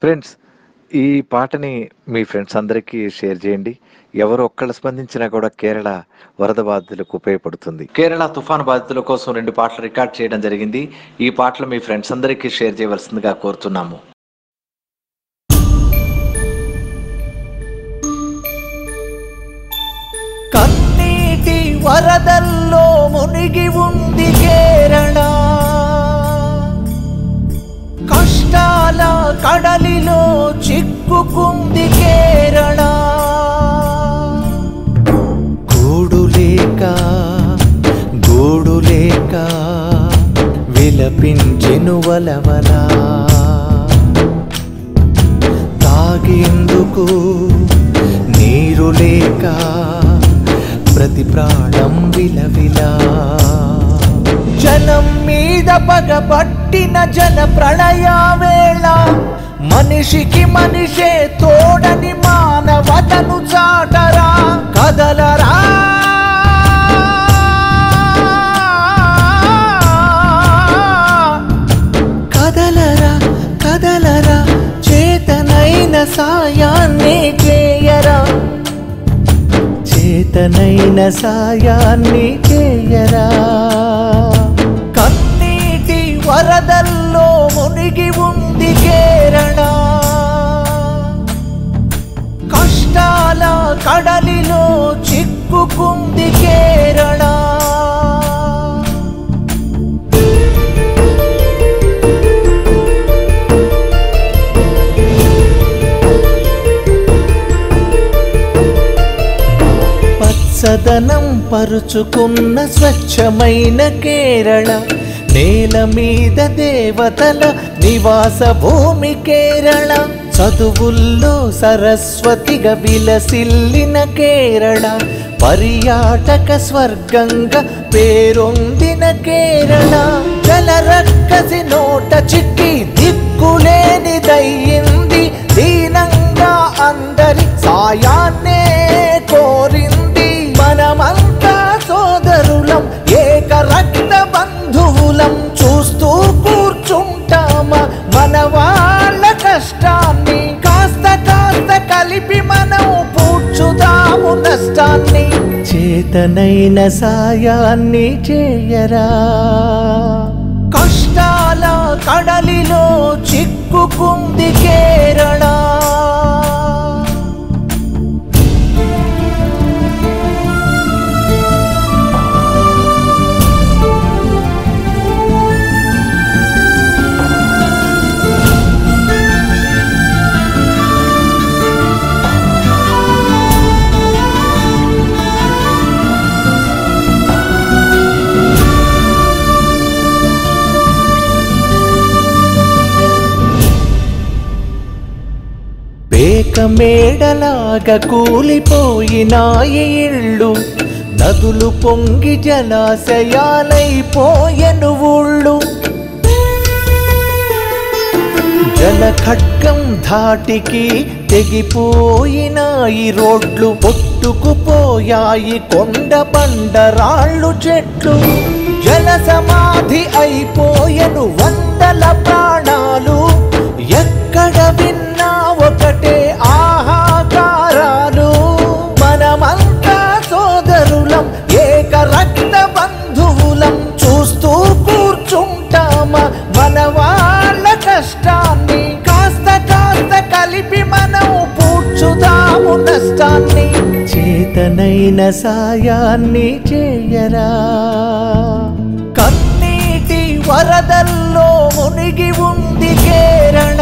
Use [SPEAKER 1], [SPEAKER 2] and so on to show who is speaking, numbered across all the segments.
[SPEAKER 1] friends ఈ పాటని మీ friends అందరికీ షేర్ చేయండి ఎవరు ఒక్కళ్ళు స్పందించినా కూడా కేరళ వరద బాధితులకు ఉపయోగపడుతుంది కేరళ తుఫాను బాధితుల కోసం రెండు పాటలు రికార్డ్ చేయడం జరిగింది ఈ పాటలు మీ ఫ్రెండ్స్ అందరికీ షేర్ చేయవలసిందిగా కోరుతున్నాము
[SPEAKER 2] కన్నీటి వరదల్లో మునిగి ఉంది కేరళ కష్టాల కడలిలో చిక్కుకుంది కేరళ గూడు లేక గూడు లేక విలపించెను వలవలా తాగేందుకు నీరు లేక ప్రతి ప్రాణం విలవిలా జనం మీద పగబట్టిన జన ప్రళయ వేళ మనిషికి మనిషే తోడని మానవతను చాటరా కదలరా కదలరా కదలరా చేతనైన సాయాన్ని చేయరా చేతనైన సాయాన్ని చేయరా కన్నీటి వరదల్లో మునిగి ఉంది కేరళ కష్టాల కడలిలో చిక్కుకుంది కేరళ పచ్చదనం పరుచుకున్న స్వచ్ఛమైన కేరళ నేల మీద దేవతల నివాస భూమి కేరళ చదువుల్లో సరస్వతిగా విలసిల్లిన కేరళ పర్యాటక స్వర్గంగా పేరొందిన కేరళ జలరక్కసి నోట చిక్కి దిక్కులేనిదయ్యింది దీనంగా అందరి సాయాన్నే కోరింది మనమంతా సోదరులం ఏక రక్త బంధువులం చూస్తూ కూర్చుంటామా మన వాళ్ళ కష్టాన్ని కాస్త కాస్త కలిపి మనం పూడ్చుదాము నష్టాన్ని చేతనైన సాయాన్ని చేయరా కష్టాల కడలిలో చిక్కుకుంది కేరళ పేక మేడలాగా కూలిపోయినాయి ఇళ్ళు నదులు పొంగి జలాశయాలైపోయెను ఊళ్ళు జల ఖడ్గం ధాటికి తెగిపోయినాయి రోడ్లు పొట్టుకుపోయాయి కొండ బండరాళ్ళు చెట్లు జల సమాధి అయిపోయెను వందల ప్రాణాలు ఎక్కడ విన్నా ఒకటే ఆహాకారాలు మనమంతా సోదరులం ఏక రక్త బంధువులం చూస్తూ కూర్చుంటామా మన వాళ్ళ కష్టాన్ని కాస్త కాస్త కలిపి మనం పూడ్చుదాము నష్టాన్ని చేతనైన సాయాన్ని చేయరా కన్నీటి వరదల్లో మునిగి ఉంది కేరళ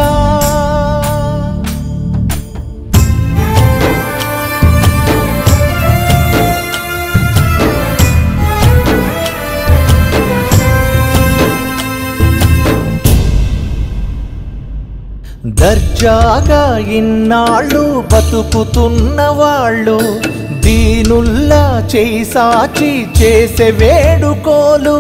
[SPEAKER 2] దర్జాగా ఇన్నాళ్ళు బతుకుతున్న వాళ్ళు దీనుల్లా చేయి సాచి చేసే వేడుకోలు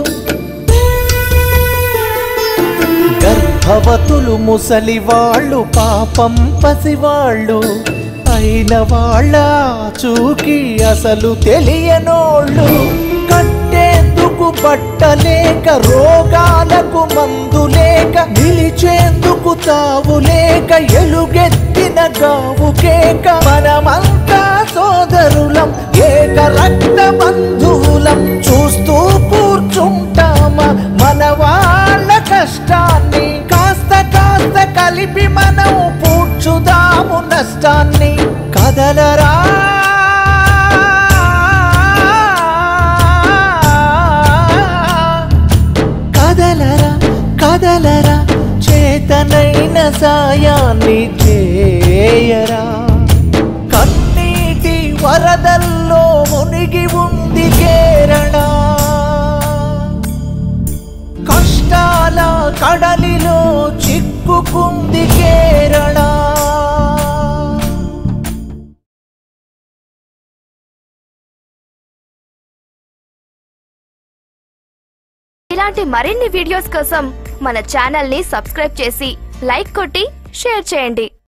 [SPEAKER 2] గర్భవతులు ముసలి వాళ్ళు పాపం పసివాళ్ళు అయిన వాళ్ళ చూకి అసలు తెలియనోళ్ళు కట్టేందుకు తిండికు బట్టలేక రోగాలకు మందు లేక నిలిచేందుకు తావు లేక ఎలుగెత్తిన గావు కేక మనమంతా సోదరులం ఏక రక్త బంధువులం చూస్తూ కూర్చుంటామా మన వాళ్ళ కష్టాన్ని కాస్త కాస్త కలిపి మనం పూడ్చుదాము నష్టాన్ని కదలరా కదలరా కదలరా చేతనైన సాయాన్ని చేయరా కన్నీటి వరదల్లో మునిగి ఉంది కేరళ కష్టాల కడలిలో చిక్కుకుంది కేరళ
[SPEAKER 3] ఇలాంటి మరిన్ని వీడియోస్ కోసం మన ఛానల్ ని సబ్స్క్రైబ్ చేసి లైక్ కొట్టి షేర్ చేయండి